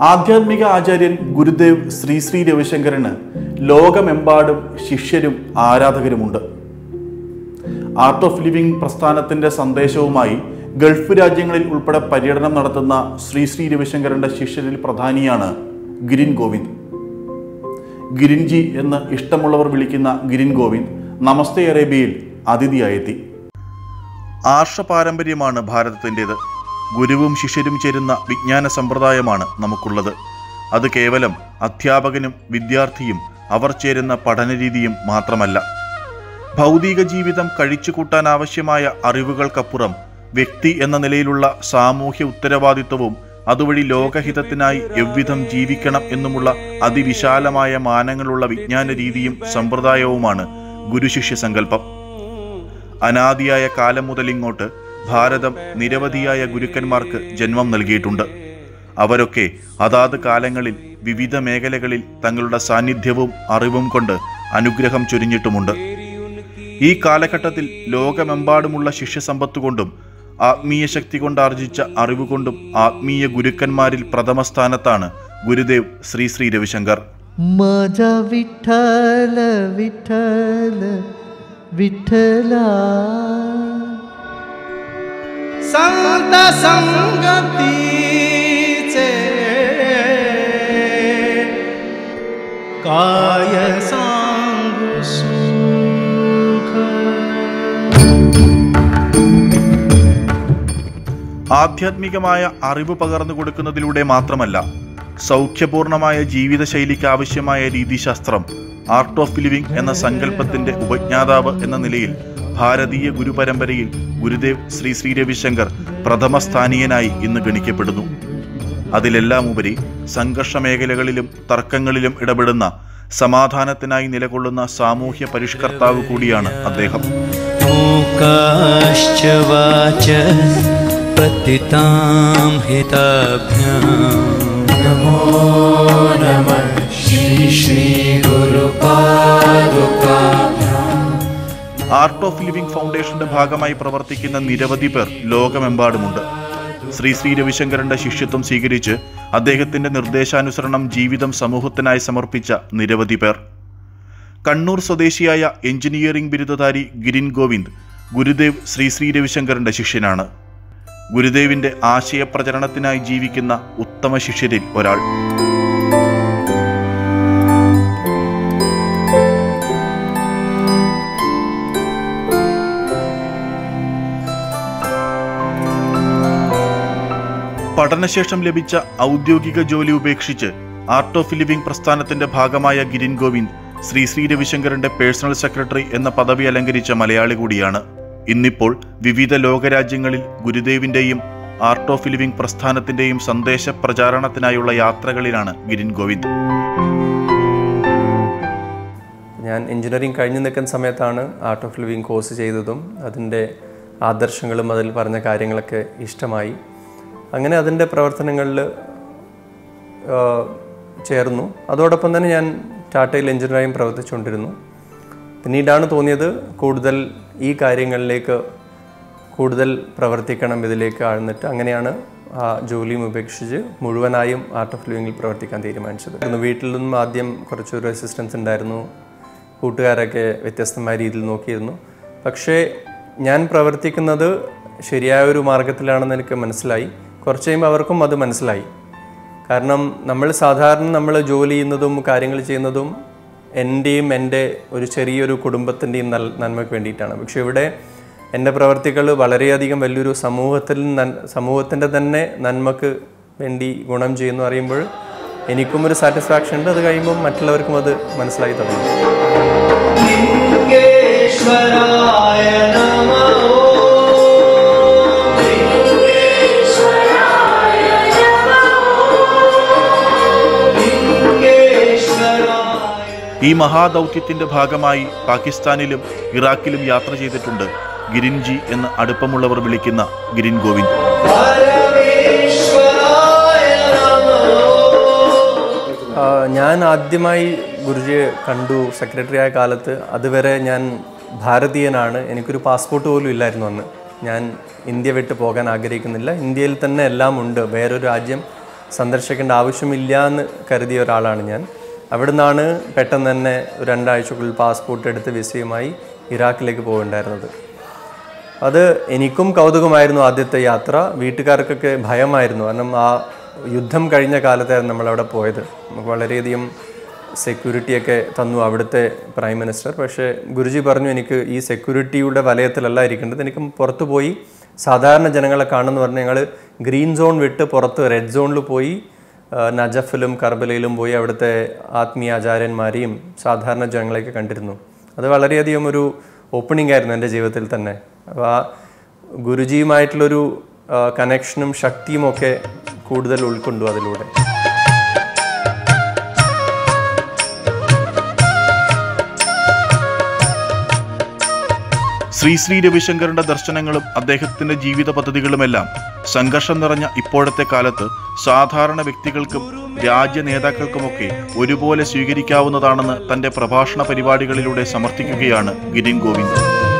ആധ്യാത്മിക ആചാര്യൻ ഗുരുദേവ് ശ്രീ ശ്രീ രവിശങ്കരന് ലോകമെമ്പാടും ശിഷ്യരും ആരാധകരുമുണ്ട് ആർട്ട് ഓഫ് ലിവിംഗ് പ്രസ്ഥാനത്തിന്റെ സന്ദേശവുമായി ഗൾഫ് രാജ്യങ്ങളിൽ ഉൾപ്പെടെ പര്യടനം നടത്തുന്ന ശ്രീ ശ്രീ രവിശങ്കരന്റെ ശിഷ്യരിൽ പ്രധാനിയാണ് ഗിരിൻ ഗോവിന്ദ് ഗിരിൻജി എന്ന് ഇഷ്ടമുള്ളവർ വിളിക്കുന്ന ഗിരിൻ ഗോവിന്ദ് നമസ്തേ അറേബ്യയിൽ അതിഥിയായെത്തി ആർഷ പാരമ്പര്യമാണ് ഭാരതത്തിൻ്റെത് ഗുരുവും ശിഷ്യരും ചേരുന്ന വിജ്ഞാന സമ്പ്രദായമാണ് നമുക്കുള്ളത് അത് കേവലം അധ്യാപകനും വിദ്യാർത്ഥിയും അവർ ചേരുന്ന പഠനരീതിയും മാത്രമല്ല ഭൗതിക ജീവിതം കഴിച്ചുകൂട്ടാൻ ആവശ്യമായ അറിവുകൾക്കപ്പുറം വ്യക്തി എന്ന നിലയിലുള്ള സാമൂഹ്യ ഉത്തരവാദിത്വവും അതുവഴി ലോകഹിതത്തിനായി എவ்விധം ജീവിക്കണം എന്നുമുള്ള അതിവിശാലമായ മാനങ്ങളുള്ള വിജ്ഞാന രീതിയും സമ്പ്രദായവുമാണ് ഗുരുശിഷ്യ സങ്കല്പം അനാദിയായ കാലം മുതലിങ്ങോട്ട് ഭാരതം നിരവധിയായ ഗുരുക്കന്മാർക്ക് ജന്മം നൽകിയിട്ടുണ്ട് അവരൊക്കെ അതാത് കാലങ്ങളിൽ വിവിധ മേഖലകളിൽ തങ്ങളുടെ സാന്നിധ്യവും അറിവും കൊണ്ട് അനുഗ്രഹം ചൊരിഞ്ഞിട്ടുമുണ്ട് ഈ കാലഘട്ടത്തിൽ ലോകമെമ്പാടുമുള്ള ശിഷ്യസമ്പത്ത് കൊണ്ടും ആത്മീയ ശക്തി കൊണ്ട് ആർജിച്ച അറിവുകൊണ്ടും ആത്മീയ ഗുരുക്കന്മാരിൽ പ്രഥമ സ്ഥാനത്താണ് ഗുരുദേവ് ശ്രീ ശ്രീ രവിശങ്കർ माझा विठ्ठल विठ्ठल विठ्ठला संत संगतीचे काय सांगू सुख ആധ്യാത്മികമായ അറിവ് പകർന്നു കൊടുക്കുന്നതിലൂടെ മാത്രമല്ല സൗഖ്യപൂർണമായ ജീവിതശൈലിക്ക് ആവശ്യമായ രീതിശാസ്ത്രം ആർട്ട് ഓഫ് ലിവിംഗ് എന്ന സങ്കല്പത്തിന്റെ ഉപജ്ഞാതാവ് എന്ന നിലയിൽ ഭാരതീയ ഗുരുപരമ്പരയിൽ ഗുരുദേവ് ശ്രീ ശ്രീ രവിശങ്കർ പ്രഥമ സ്ഥാനീയനായി ഇന്ന് ഗണിക്കപ്പെടുന്നു അതിലെല്ലാം ഉപരി സംഘർഷ മേഖലകളിലും തർക്കങ്ങളിലും ഇടപെടുന്ന സമാധാനത്തിനായി നിലകൊള്ളുന്ന സാമൂഹ്യ പരിഷ്കർത്താവ് കൂടിയാണ് അദ്ദേഹം मूकाश्च वाच पतितां हिताभ्यां नमो नमः श्री ആർട്ട് ഓഫ് ലിവിംഗ് ഫൗണ്ടേഷന്റെ ഭാഗമായി പ്രവർത്തിക്കുന്ന നിരവധി പേർ ലോകമെമ്പാടുമുണ്ട് ശ്രീ ശ്രീ രവിശങ്കരന്റെ ശിഷ്യത്വം സ്വീകരിച്ച് അദ്ദേഹത്തിന്റെ നിർദ്ദേശാനുസരണം ജീവിതം സമൂഹത്തിനായി സമർപ്പിച്ച നിരവധി പേർ കണ്ണൂർ സ്വദേശിയായ എഞ്ചിനീയറിംഗ് ബിരുദധാരി ഗിരിൻ ഗോവിന്ദ് ഗുരുദേവ് ശ്രീ ശ്രീ രവിശങ്കരന്റെ ശിഷ്യനാണ് ഗുരുദേവിന്റെ ആശയപ്രചരണത്തിനായി ജീവിക്കുന്ന ഉത്തമ ശിഷ്യരിൽ ഒരാൾ പഠനശേഷം ലഭിച്ച ഔദ്യോഗിക ജോലി ഉപേക്ഷിച്ച് ആർട്ട് ഓഫ് ലിവിംഗ് പ്രസ്ഥാനത്തിന്റെ ഭാഗമായ ഗിരിൻ ഗോവിന്ദ് ശ്രീ ശ്രീ രവിശങ്കരന്റെ പേഴ്സണൽ സെക്രട്ടറി എന്ന പദവി അലങ്കരിച്ച മലയാളി കൂടിയാണ് ഇന്നിപ്പോൾ വിവിധ ലോകരാജ്യങ്ങളിൽ ഗുരുദേവിന്റെയും ആർട്ട് ഓഫ് ലിവിംഗ് പ്രസ്ഥാനത്തിന്റെയും സന്ദേശ പ്രചാരണത്തിനായുള്ള യാത്രകളിലാണ് ഗിരിൻ ഗോവിന്ദ് ഞാൻ എഞ്ചിനീയറിംഗ് കഴിഞ്ഞു നിൽക്കുന്ന സമയത്താണ് ആർട്ട് ഓഫ് ലിവിങ് കോഴ്സ് ചെയ്തതും അതിൻ്റെ ആദർശങ്ങളും അതിൽ പറഞ്ഞ കാര്യങ്ങളൊക്കെ ഇഷ്ടമായി അങ്ങനെ അതിൻ്റെ പ്രവർത്തനങ്ങളിൽ ചേർന്നു അതോടൊപ്പം തന്നെ ഞാൻ ടാറ്റയിൽ എഞ്ചിനീയറായും പ്രവർത്തിച്ചുകൊണ്ടിരുന്നു പിന്നീടാണ് തോന്നിയത് കൂടുതൽ ഈ കാര്യങ്ങളിലേക്ക് കൂടുതൽ പ്രവർത്തിക്കണം ഇതിലേക്ക് ആഴ്ന്നിട്ട് അങ്ങനെയാണ് ആ ജോലിയും ഉപേക്ഷിച്ച് മുഴുവനായും ആർട്ട് ഓഫ് ലിവിങ്ങിൽ പ്രവർത്തിക്കാൻ തീരുമാനിച്ചത് ഇന്ന് വീട്ടിൽ നിന്നും ആദ്യം കുറച്ചൊരു അസിസ്റ്റൻസ് ഉണ്ടായിരുന്നു കൂട്ടുകാരൊക്കെ വ്യത്യസ്തമായ രീതിയിൽ നോക്കിയിരുന്നു പക്ഷേ ഞാൻ പ്രവർത്തിക്കുന്നത് ശരിയായ ഒരു മാർഗത്തിലാണെന്ന് എനിക്ക് മനസ്സിലായി കുറച്ച് കഴിയുമ്പോൾ അവർക്കും അത് മനസ്സിലായി കാരണം നമ്മൾ സാധാരണ നമ്മൾ ജോലി ചെയ്യുന്നതും കാര്യങ്ങൾ ചെയ്യുന്നതും എൻ്റെയും എൻ്റെ ഒരു ചെറിയൊരു കുടുംബത്തിൻ്റെയും നൽ നന്മയ്ക്ക് വേണ്ടിയിട്ടാണ് പക്ഷെ ഇവിടെ എൻ്റെ പ്രവർത്തികൾ വളരെയധികം വലിയൊരു സമൂഹത്തിൽ നൻ- സമൂഹത്തിൻ്റെ തന്നെ നന്മക്ക് വേണ്ടി ഗുണം ചെയ്യുന്നു അറിയുമ്പോൾ എനിക്കും ഒരു സാറ്റിസ്ഫാക്ഷൻ ഉണ്ട് അത് കഴിയുമ്പോൾ മറ്റുള്ളവർക്കും അത് മനസ്സിലായി തുടങ്ങും लिङ्गेश्वराय नमः लिङ्गेश्वराय ഈ മഹാദൗത്യത്തിന്റെ ഭാഗമായി പാകിസ്ഥാനിലും ഇറാഖിലും യാത്ര ചെയ്തിട്ടുണ്ട് ഗിരിൻജി എന്ന് അടുപ്പമുള്ളവർ വിളിക്കുന്ന ഗിരിൻ ഗോവിന്ദ് परमेश्वराय नमः ആ, ഞാൻ ആദ്യമായി ഗുരുജിയെ കണ്ടു സെക്രട്ടറി ആയ കാലത്ത് അതുവരെ ഞാൻ ഭാരതീയനാണ് എനിക്കൊരു പാസ്പോർട്ട് പോലും ഇല്ലായിരുന്നു അന്ന് ഞാൻ ഇന്ത്യ വിട്ട് പോകാൻ ആഗ്രഹിക്കുന്നില്ല ഇന്ത്യയിൽ തന്നെ എല്ലാം ഉണ്ട് വേറൊരു രാജ്യം സന്ദർശിക്കേണ്ട ആവശ്യമില്ല എന്ന് കരുതിയ ഒരാളാണ് ഞാൻ അവിടെ നിന്നാണ് പെട്ടെന്ന് തന്നെ ഒരു രണ്ടാഴ്ചക്കുള്ളിൽ പാസ്പോർട്ട് എടുത്ത് വിസയുമായി ഇറാഖിലേക്ക് പോകേണ്ടായിരുന്നത് അത് എനിക്കും കൗതുകമായിരുന്നു ആദ്യത്തെ യാത്ര വീട്ടുകാർക്കൊക്കെ ഭയമായിരുന്നു കാരണം ആ യുദ്ധം കഴിഞ്ഞ കാലത്തായിരുന്നു നമ്മളവിടെ പോയത് നമുക്ക് വളരെയധികം സെക്യൂരിറ്റിയൊക്കെ തന്നു അവിടുത്തെ പ്രൈം മിനിസ്റ്റർ പക്ഷേ ഗുരുജി പറഞ്ഞു എനിക്ക് ഈ സെക്യൂരിറ്റിയുടെ വലയത്തിലല്ല ഇരിക്കേണ്ടത് എനിക്ക് പുറത്തു പോയി സാധാരണ ജനങ്ങളെ കാണുന്നു പറഞ്ഞാൽ ഞങ്ങൾ ഗ്രീൻ സോൺ വിട്ട് പുറത്ത് റെഡ് സോണിൽ പോയി ആ, നജഫിലും കർബലയിലും പോയി അവിടുത്തെ ആത്മീയാചാര്യന്മാരെയും സാധാരണ ജനങ്ങളെയൊക്കെ കണ്ടിരുന്നു അത് വളരെയധികം ഒരു ഓപ്പണിംഗ് ആയിരുന്നു എൻ്റെ ജീവിതത്തിൽ തന്നെ അപ്പോൾ ആ ഗുരുജിയുമായിട്ടുള്ളൊരു കണക്ഷനും ശക്തിയും ഒക്കെ കൂടുതൽ ഉൾക്കൊണ്ടു അതിലൂടെ ശ്രീ ശ്രീ രവിശങ്കറിന്റെ ദർശനങ്ങളും അദ്ദേഹത്തിന്റെ ജീവിത പദ്ധതികളുമെല്ലാം സംഘർഷം നിറഞ്ഞ ഇപ്പോഴത്തെ കാലത്ത് സാധാരണ വ്യക്തികൾക്കും രാജ്യ നേതാക്കൾക്കുമൊക്കെ ഒരുപോലെ സ്വീകരിക്കാവുന്നതാണെന്ന് തന്റെ പ്രഭാഷണ പരിപാടികളിലൂടെ സമർത്ഥിക്കുകയാണ് ഗിരിൻ ഗോവിന്ദ്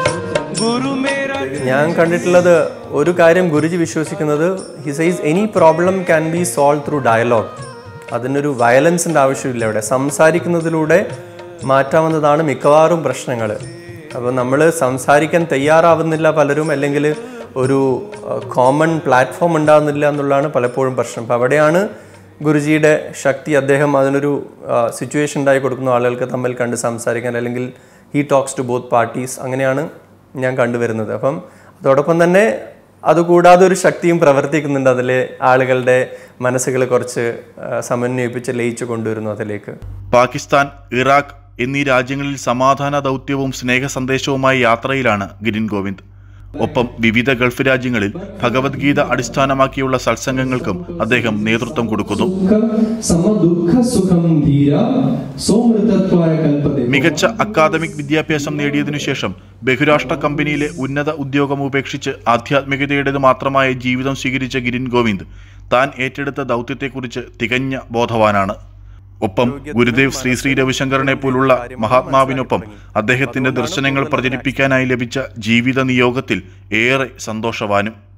ഞാൻ കണ്ടിട്ടുള്ളത് ഒരു കാര്യം ഗുരുജി വിശ്വസിക്കുന്നത് he says any problem can be solve through dialogue അതിനൊരു വയലൻസിൻ്റെ ആവശ്യമില്ല ഇവിടെ സംസാരിക്കുന്നതിലൂടെ മാറ്റാവുന്നതാണ് മിക്കവാറും പ്രശ്നങ്ങൾ അപ്പോൾ നമ്മൾ സംസാരിക്കാൻ തയ്യാറാവുന്നില്ല പലരും അല്ലെങ്കിൽ ഒരു കോമൺ പ്ലാറ്റ്ഫോം ഉണ്ടാകുന്നില്ല എന്നുള്ളതാണ് പലപ്പോഴും പ്രശ്നം അപ്പോൾ അവിടെയാണ് ഗുരുജിയുടെ ശക്തി അദ്ദേഹം അതിനൊരു സിറ്റുവേഷൻ ഉണ്ടായി കൊടുക്കുന്ന ആളുകൾക്ക് തമ്മിൽ കണ്ട് സംസാരിക്കാൻ അല്ലെങ്കിൽ he talks to both parties അങ്ങനെയാണ് ഞാൻ കണ്ടുവരുന്നത് അപ്പം അതോടൊപ്പം തന്നെ അതുകൂടാതെ ഒരു ശക്തിയും പ്രവർത്തിക്കുന്നുണ്ട് അതിലെ ആളുകളുടെ മനസ്സുകൾ കുറച്ച് ആ, സമന്വയിപ്പിച്ച് ലയിച്ചു കൊണ്ടുവരുന്നു അതിലേക്ക് പാകിസ്ഥാൻ ഇറാഖ് എന്നീ രാജ്യങ്ങളിൽ സമാധാന ദൗത്യവും സ്നേഹ സന്ദേശവുമായി യാത്രയിലാണ് ഗിരിൻ ഗോവിന്ദ് ഒപ്പം വിവിധ ഗൾഫ് രാജ്യങ്ങളിൽ ഭഗവത്ഗീത അടിസ്ഥാനമാക്കിയുള്ള സത്സംഗങ്ങൾക്കും അദ്ദേഹം നേതൃത്വം കൊടുക്കുന്നു സമദുഃഖ സുഖം ധീര സോമൃതത്വായ കൽപ്പത്തെ മികച്ച അക്കാദമിക് വിദ്യാഭ്യാസം നേടിയതിനു ശേഷം ബഹുരാഷ്ട്ര കമ്പനിയിലെ ഉന്നത ഉദ്യോഗം ഉപേക്ഷിച്ച് ആധ്യാത്മികതയുടേത് മാത്രമായ ജീവിതം സ്വീകരിച്ച ഗിരിൻ ഗോവിന്ദ് താൻ ഏറ്റെടുത്ത ദൗത്യത്തെക്കുറിച്ച് തികഞ്ഞ ബോധവാനാണ് ഒപ്പം ഗുരുദേവ് ശ്രീ ശ്രീ രവിശങ്കറിനെ പോലുള്ള മഹാത്മാവിനൊപ്പം അദ്ദേഹത്തിന്റെ ദർശനങ്ങൾ പ്രചരിപ്പിക്കാനായി ലഭിച്ച ജീവിത നിയോഗത്തിൽ ഏറെ സന്തോഷവാനും